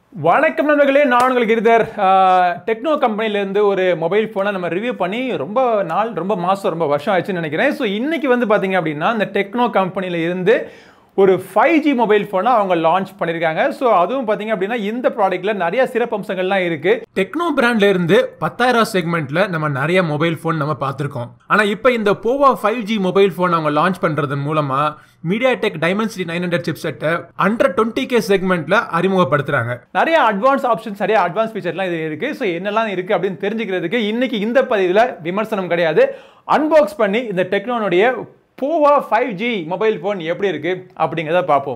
வணக்கம் நண்பர்களே நான் உங்களுக்கு இருதர் டெக்னோ கம்பெனிலேருந்து ஒரு மொபைல் ஃபோனை நம்ம ரிவ்யூ பண்ணி ரொம்ப நாள் ரொம்ப மாதம் ரொம்ப வருஷம் ஆச்சுன்னு நினைக்கிறேன் ஸோ இன்னைக்கு வந்து பார்த்தீங்க அப்படின்னா இந்த டெக்னோ கம்பெனியில் இருந்து ஒரு ஃபைவ் ஜி மொபைல் ஃபோனை அவங்க லான்ச் பண்ணியிருக்காங்க ஸோ அதுவும் பார்த்தீங்க அப்படின்னா இந்த ப்ராடக்ட்ல நிறைய சிறப்பம்சங்கள்லாம் இருக்கு டெக்னோ பிராண்ட்ல இருந்து பத்தாயிரம் செக்மெண்ட்ல நம்ம நிறைய மொபைல் ஃபோன் நம்ம பார்த்துருக்கோம் ஆனா இப்போ இந்த Pova five G mobile phone அவங்க லான்ச் பண்றதன் மூலமா MediaTek Dimensity nine hundred chip செட்டை அண்டர் டுவெண்ட்டி கே செக்மெண்ட்ல அறிமுகப்படுத்துறாங்க நிறைய அட்வான்ஸ் ஆப்ஷன்ஸ் நிறைய அட்வான்ஸ் ஃபீச்சர்லாம் இது இருக்கு ஸோ என்னெல்லாம் இருக்கு அப்படின்னு தெரிஞ்சுக்கிறதுக்கு இன்னைக்கு இந்த பதிவில் விமர்சனம் கிடையாது அன்பாக்ஸ் பண்ணி இந்த டெக்னோனுடைய போவா ஃபைவ் ஜி மொபைல் ஃபோன் எப்படி இருக்கு அப்படிங்கிறத பார்ப்போம்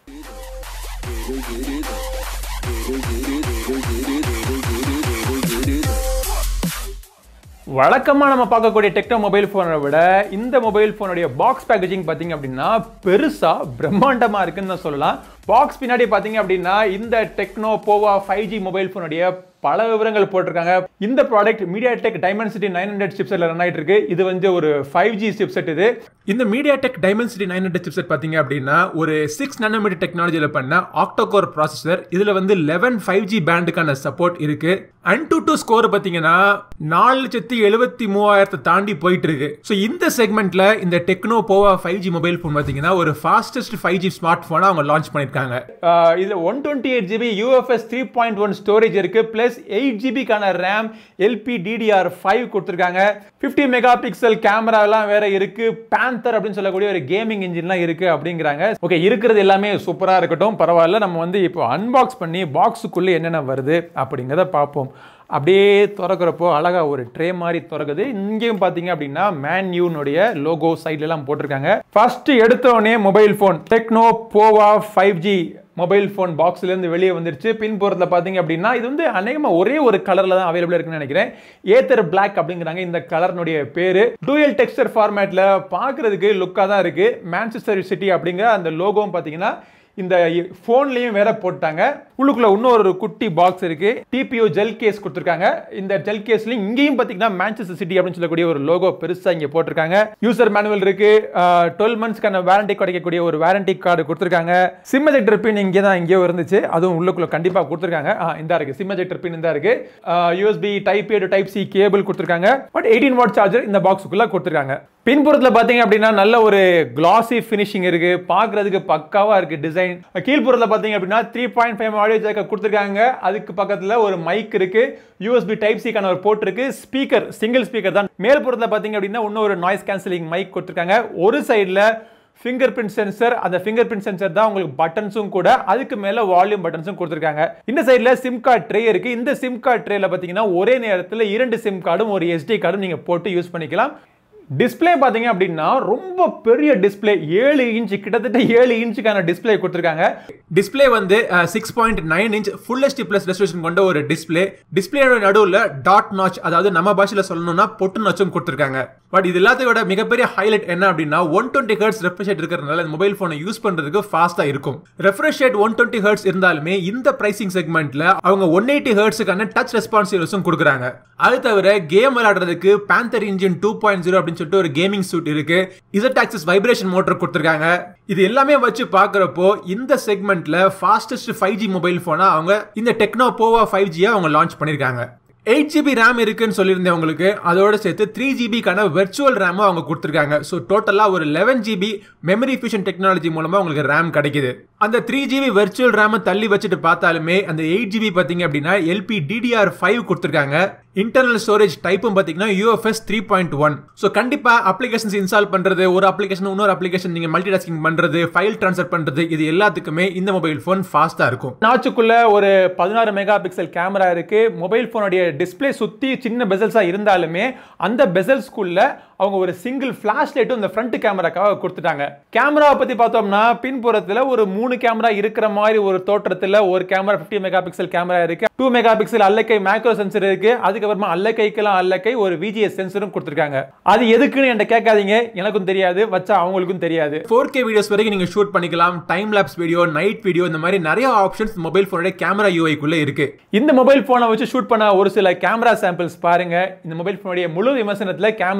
வழக்கமாக நம்ம பார்க்கக்கூடிய டெக்னோ மொபைல் ஃபோனை விட இந்த மொபைல் ஃபோனுடைய பாக்ஸ் பேக்கேஜிங் பார்த்தீங்க அப்படின்னா பெருசாக பிரம்மாண்டமாக இருக்குன்னு தான் சொல்லலாம் பாக்ஸ் பின்னாடி பார்த்தீங்க அப்படின்னா இந்த techno Pova five G mobile ஃபோனுடைய பல விவரங்கள் போட்டிருக்காங்க இந்த product MediaTek Dimensity nine hundred சிப்செட்ல ரன் ஆயிட்டு இருக்கு இது வந்து ஒரு ஃபைவ் ஜி சிப்செட் இது இந்த MediaTek Dimensity nine hundred chipset பார்த்தீங்க அப்படின்னா ஒரு சிக்ஸ் நானோமீட்டர் டெக்னாலஜியில் பண்ண ஆக்டோகோர் ப்ராசஸர் இதில் வந்து லெவன் ஃபைவ் ஜி பேண்டுக்கான சப்போர்ட் இருக்கு அண்ட் டூ டூ ஸ்கோர் பார்த்தீங்கன்னா நாலு லட்சத்தி எழுபத்தி மூவாயிரத்தை தாண்டி போயிட்டு இருக்கு ஸோ இந்த செக்மெண்ட்ல இந்த techno Pova five G mobile phone பார்த்தீங்கன்னா ஒரு ஃபாஸ்டஸ்ட் ஃபைவ் ஜி ஸ்மார்ட் ஃபோனை அவங்க லான்ச் பண்ணியிருக்காங்க ஆஹ் இதுல one twenty eight GB UFS three point one storage இருக்கு பிளஸ் எயிட் ஜிபிக்கான ரேம் எல்பி டிடிஆர் ஃபைவ் கொடுத்துருக்காங்க ஃபிஃப்டி மெகா பிக்சல் கேமராலாம் வேற இருக்கு பேந்தர் அப்படின்னு சொல்லக்கூடிய ஒரு கேமிங் இன்ஜின்லாம் இருக்கு அப்படிங்கிறாங்க ஓகே இருக்கிறது எல்லாமே சூப்பராக இருக்கட்டும் பரவாயில்ல நம்ம வந்து இப்போ அன்பாக்ஸ் பண்ணி பாக்ஸுக்குள்ளே என்னென்ன வருது அப்படிங்கிறத பார்ப்போம் அப்படியே திறக்கிறப்போ அழகா ஒரு ட்ரே மாதிரி திறக்குது இங்கேயும் பார்த்தீங்க அப்படின்னா மேன்யூனுடைய லோகோ சைட்லலாம் போட்டிருக்காங்க ஃபர்ஸ்ட் எடுத்த உடனே mobile phone Tecno Pova five G mobile phone பாக்ஸ்லேருந்து வெளியே வந்துருச்சு பின்புறத்தில் பார்த்தீங்க அப்படின்னா இது வந்து அநேகமாக ஒரே ஒரு கலரில் தான் அவைலபிள் இருக்குன்னு நினைக்கிறேன் ஏத்தர் பிளாக் அப்படிங்கிறாங்க இந்த கலர்னுடைய பேர் டூயல் டெக்ஸ்டர் ஃபார்மேட்டில் பார்க்குறதுக்கு லுக்காக தான் இருக்குது மேன்செஸ்டர் சிட்டி அப்படிங்கிற அந்த லோகோவும் பார்த்தீங்கன்னா இந்த ஃபோன்லேயும் வேற போட்டாங்க உள்ளுக்குள்ள இன்னொரு குட்டி பாக்ஸ் இருக்கு டிபிஓ ஜெல் கேஸ் கொடுத்துருக்காங்க இந்த ஜெல் கேஸ்லையும் இங்கேயும் பார்த்தீங்கன்னா மேன்செஸ்டர் சிட்டி அப்படின்னு சொல்லக்கூடிய ஒரு லோகோ பெருசாக இங்கே போட்டிருக்காங்க யூசர் மேனுவல் இருக்கு டுவெல் மந்த்ஸ்க்கான வாரண்டி கிடைக்கக்கூடிய ஒரு வாரண்டி கார்டு கொடுத்துருக்காங்க சிம் எஜெக்டர் பின் இங்கே தான் இங்கேயோ இருந்துச்சு அதுவும் உள்ளுக்குள்ள கண்டிப்பாக கொடுத்துருக்காங்க இந்த இருக்கு சிம் எஜெக்டர் பின் இந்த இருக்கு USB type A to type C cable கொடுத்துருக்காங்க பட் எயிட்டீன் வாட் சார்ஜர் இந்த பாக்ஸுக்குள்ள கொடுத்துருக்காங்க பின்புறத்தில் பார்த்தீங்க அப்படின்னா நல்ல ஒரு கிளாசி ஃபினிஷிங் இருக்கு பார்க்கறதுக்கு பக்காவா இருக்கு டிசைன் கீழ்ப்புறத்தில் பார்த்தீங்க அப்படின்னா த்ரீ பாயிண்ட் ஃபைவ் ஆடியோ ஜாக்க கொடுத்துருக்காங்க அதுக்கு பக்கத்தில் ஒரு மைக் இருக்கு யூஎஸ்பி டைப் சிக்கான ஒரு போர்ட் இருக்கு ஸ்பீக்கர் சிங்கிள் ஸ்பீக்கர் தான் மேல்புறத்தில் பார்த்தீங்க அப்படின்னா இன்னும் ஒரு நாய்ஸ் கேன்சலிங் மைக் கொடுத்துருக்காங்க ஒரு சைடில் ஃபிங்கர் பிரிண்ட் சென்சர் அந்த ஃபிங்கர் பிரிண்ட் சென்சர் தான் உங்களுக்கு பட்டன்ஸும் கூட அதுக்கு மேல வால்யூம் பட்டன்ஸும் கொடுத்துருக்காங்க இந்த சைடில் சிம் கார்டு ட்ரே இருக்கு இந்த சிம் கார்டு ட்ரேல பார்த்தீங்கன்னா ஒரே நேரத்தில் இரண்டு சிம் கார்டும் ஒரு எஸ்டி கார்டும் நீங்க போட்டு யூஸ் பண்ணிக்கலாம் டிஸ்பிளே பார்த்தீங்க அப்படின்னா ரொம்ப பெரிய டிஸ்பிளே ஏழு இன்ச் கிட்டத்தட்ட ஏழு இன்ச்சுக்கான டிஸ்பிளே கொடுத்துருக்காங்க டிஸ்பிளே வந்து six point nine inch full HD plus resolution கொண்ட ஒரு டிஸ்பிளே டிஸ்பிளேயோட நடுவில் டாட் நாச் அதாவது நம்ம பாஷையில் சொல்லணும்னா பொட்டு நாச்சும் கொடுத்துருக்காங்க பட் இது எல்லாத்தையோட மிகப்பெரிய ஹைலைட் என்ன அப்படின்னா one twenty hertz refresh rate இருக்கிறதுனால இந்த மொபைல் ஃபோனை யூஸ் பண்றதுக்கு ஃபாஸ்டா இருக்கும் refresh rate one twenty hertz இருந்தாலுமே இந்த பிரைசிங் செக்மெண்ட்ல அவங்க ஒன் எயிட்டி ஹர்ட்ஸுக்கான டச் ரெஸ்பான்சிவ்ஸும் கொடுக்குறாங்க அது தவிர கேம் விளையாடுறதுக்கு panther engine two point zero அப்படின்னு சொல்லிட்டு ஒரு கேமிங் சூட் இருக்கு இசட் ஆக்சஸ் வைப்ரேஷன் மோட்டர் கொடுத்துருக்காங்க இது எல்லாமே வச்சு பார்க்குறப்போ இந்த செக்மெண்ட்ல ஃபாஸ்டஸ்ட் ஃபைவ் ஜி மொபைல் ஃபோனா அவங்க இந்த டெக்னோ போவா ஃபைவ் ஜியை அவங்க லான்ச் பண்ணியிருக்காங்க எயிட் ஜிபி ரேம் இருக்குன்னு சொல்லியிருந்தேன் உங்களுக்கு அதோட சேர்த்து த்ரீ ஜிபிக்கான வெர்ச்சுவல் ரேமும் அவங்க கொடுத்துருக்காங்க ஸோ டோட்டலாக ஒரு eleven GB memory fusion technology மூலமாக உங்களுக்கு ரேம் கிடைக்குது அந்த த்ரீ ஜிபி வெர்ச்சுவல் ரேமை தள்ளி வச்சுட்டு பார்த்தாலுமே அந்த எயிட் ஜிபி பார்த்தீங்க அப்படின்னா எல்பி டிடிஆர் ஃபைவ் கொடுத்துருக்காங்க இன்டர்னல் ஸ்டோரேஜ் டைப்பும் பார்த்தீங்கன்னா UFS three point one so கண்டிப்பாக அப்ளிகேஷன்ஸ் இன்ஸ்டால் பண்ணுறது ஒரு அப்ளிகேஷன் இன்னொரு அப்ளிகேஷன் நீங்கள் மல்டி டாஸ்கிங் பண்ணுறது ஃபைல் ட்ரான்ஸ்ஃபர் பண்ணுறது இது எல்லாத்துக்குமே இந்த மொபைல் ஃபோன் ஃபாஸ்ட்டாக இருக்கும் நாச்சுக்குள்ள ஒரு பதினாறு மெகா பிக்சல் கேமரா இருக்கு மொபைல் ஃபோனுடைய டிஸ்பிளே சுற்றி சின்ன பெசல்ஸாக இருந்தாலுமே அந்த பெசல்ஸ்குள்ள அவங்க ஒரு சிங்கிள் ஃபிளாஷ் லைட்டும் இந்த ஃப்ரண்ட் கேமராக்காக கொடுத்துட்டாங்க கேமராவை பற்றி பார்த்தோம்னா பின்புறத்தில் ஒரு மூணு கேமரா இருக்கிற மாதிரி ஒரு தோற்றத்தில் ஒரு camera fifty megapixel camera இருக்கு டூ மெகா பிக்சல் அல்லக்கை மேக்ரோ சென்சர் இருக்கு அதுக்கப்புறமா அல்லக்கைக்கெல்லாம் அல்லக்கை ஒரு விஜிஎஸ் சென்சரும் கொடுத்துருக்காங்க அது எதுக்குன்னு என்கிட்ட கேட்காதீங்க எனக்கும் தெரியாது வச்சா அவங்களுக்கும் தெரியாது ஃபோர் கே வீடியோஸ் வரைக்கும் நீங்கள் ஷூட் பண்ணிக்கலாம் time lapse video night video இந்த மாதிரி நிறைய ஆப்ஷன்ஸ் மொபைல் ஃபோனுடைய கேமரா யூஐக்குள்ளே இருக்கு இந்த மொபைல் ஃபோனை வச்சு ஷூட் பண்ண ஒரு சில கேமரா சாம்பிள்ஸ் பாருங்க இந்த மொபைல் ஃபோனுடைய முழு விமர்சனத்தில் கேமராவுடைய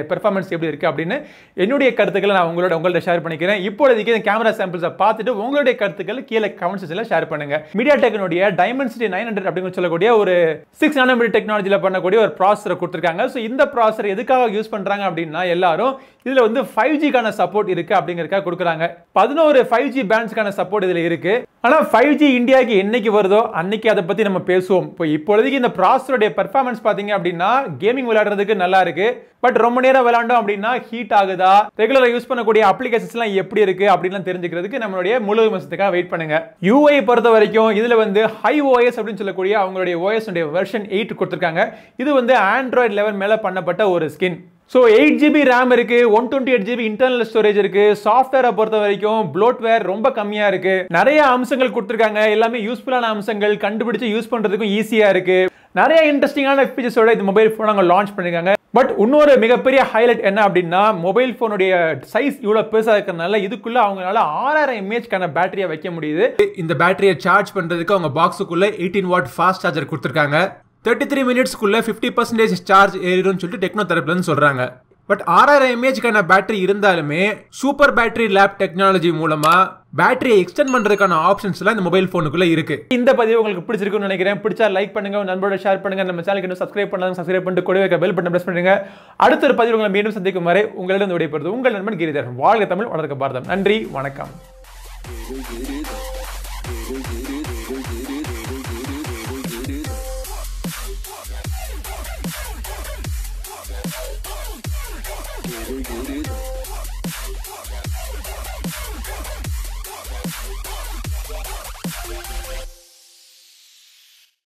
பெர்ஃபார்மன்ஸ் எப்படி இருக்கு அப்படின்னு என்னுடைய கருத்துக்களை நான் உங்களோட உங்கள்ட்ட ஷேர் பண்ணிக்கிறேன் இப்போதைக்கு இந்த கேமரா சாம்பிள்ஸை பார்த்துட்டு உங்களுடைய கருத்துக்கள் கீழே கமெண்ட் செக்ஷனில் ஷேர் பண்ணுங்க மீடியா டெக்னுடைய டைமென்சிட்டி நைன் ஹண்ட்ரட் அப்படின்னு சொல்லக்கூடிய ஒரு சிக்ஸ் நானோமீட்டர் டெக்னாலஜியில் பண்ணக்கூடிய ஒரு ப்ராசரை கொடுத்துருக்காங்க ஸோ இந்த ப்ராசர் எதுக்காக யூஸ் பண்ணுறாங்க அப்படின்னா எல்லாரும் இதில் வந்து ஃபைவ் ஜிக்கான சப்போர்ட் இருக்கு அப்படிங்கிறதுக்காக கொடுக்குறாங்க பதினோரு ஃபைவ் ஜி பேண்ட்ஸ்க்கான சப்போர்ட் இதில் இருக்கு ஆனால் ஃபைவ் ஜி இந்தியாவுக்கு என்னைக்கு வருதோ அன்னைக்கு அதை பற்றி நம்ம பேசுவோம் இப்போ இப்பொழுதைக்கு இந்த ப்ராசருடைய பெர்ஃபார்மன்ஸ் பார்த்தீங்க அப்படின்னா கேமிங் விளையாடுறதுக்கு நல்லா இருக்கு பட் ரொம்ப நேரம் விளையாண்டோம் அப்படின்னா ஹீட் ஆகுதா ரெகுலராக யூஸ் பண்ணக்கூடிய அப்ளிகேஷன்ஸ்லாம் எப்படி இருக்கு அப்படின்னு தெரிஞ்சுக்கிறதுக்கு நம்மளுடைய முழு விமர்சனத்துக்காக வெயிட் பண்ணுங்க யூஐ பொறுத்த வரைக்கும் இதுல வந்து ஹை ஓஎஸ் அப்படின்னு சொல்லக்கூடிய அவங்களுடைய ஓஎஸ் வெர்ஷன் எயிட் கொடுத்துருக்காங்க இது வந்து ஆண்ட்ராய்டு லெவல் மேல பண்ணப்பட்ட ஒரு skin so eight GB RAM இருக்கு one twenty eight GB internal storage இருக்கு சாஃப்ட்வேரை பொறுத்த வரைக்கும் ப்ளோட்வேர் ரொம்ப கம்மியா இருக்கு நிறைய அம்சங்கள் கொடுத்துருக்காங்க எல்லாமே யூஸ்ஃபுல்லான அம்சங்கள் கண்டுபிடிச்சு யூஸ் பண்றதுக்கும் ஈஸியா இருக்கு நிறைய இன்ட்ரெஸ்டிங்கான ஃபீச்சர்ஸோட இந்த மொபைல் ஃபோன் அவங்க லான்ச் பண்ணிருக்காங்க பட் இன்னொரு மிகப்பெரிய ஹைலைட் என்ன அப்படின்னா மொபைல் ஃபோனுடைய சைஸ் இவ்வளோ பெருசாக இருக்கிறதுனால இதுக்குள்ள அவங்களால ஆறாயிரம் எம்ஏஹெச்க்கான பேட்டரியை வைக்க முடியுது இந்த பேட்டரியை சார்ஜ் பண்றதுக்கு அவங்க பாக்ஸுக்குள்ள எயிட்டீன் வாட் ஃபாஸ்ட் சார்ஜர் கொடுத்துருக்காங்க தேர்ட்டி த்ரீ மினிட்ஸ்க்குள்ள ஃபிஃப்டி பர்சன்டேஜ் சார்ஜ் ஏறிடும்னு சொல்லிட்டு டெக்னோ தரப்புலன்னு சொல்றாங்க பட் ஆறாயிரம் எம்ஏஹெச்க்கான பேட்டரி இருந்தாலுமே சூப்பர் பேட்டரி லேப் டெக்னாலஜி மூலமா பேட்டரியை எக்ஸ்டெண்ட் பண்றதுக்கான ஆப்ஷன்ஸ் எல்லாம் இந்த மொபைல் போனுக்குள்ள இருக்கு இந்த பதிவு உங்களுக்கு பிடிச்சிருக்குன்னு நினைக்கிறேன் பிடிச்சா லைக் பண்ணுங்க உங்க நண்பரோட ஷேர் பண்ணுங்க நம்ம சேனலுக்கு இன்னும் சப்ஸ்கிரைப் பண்ணாலும் சப்ஸ்கிரைப் பண்ணிட்டு கூட வைக்க பெல் பட்டன் பிரஸ் பண்ணுங்க அடுத்த ஒரு பதிவு உங்களை மீண்டும் சந்திக்கும் வரை உங்களிடம் விடைபெறுது உங்கள் நண்பன் கிரிதர் வாழ்க தமிழ் வளர்க்க பாரதம் நன்றி வணக்கம் Get it, get it.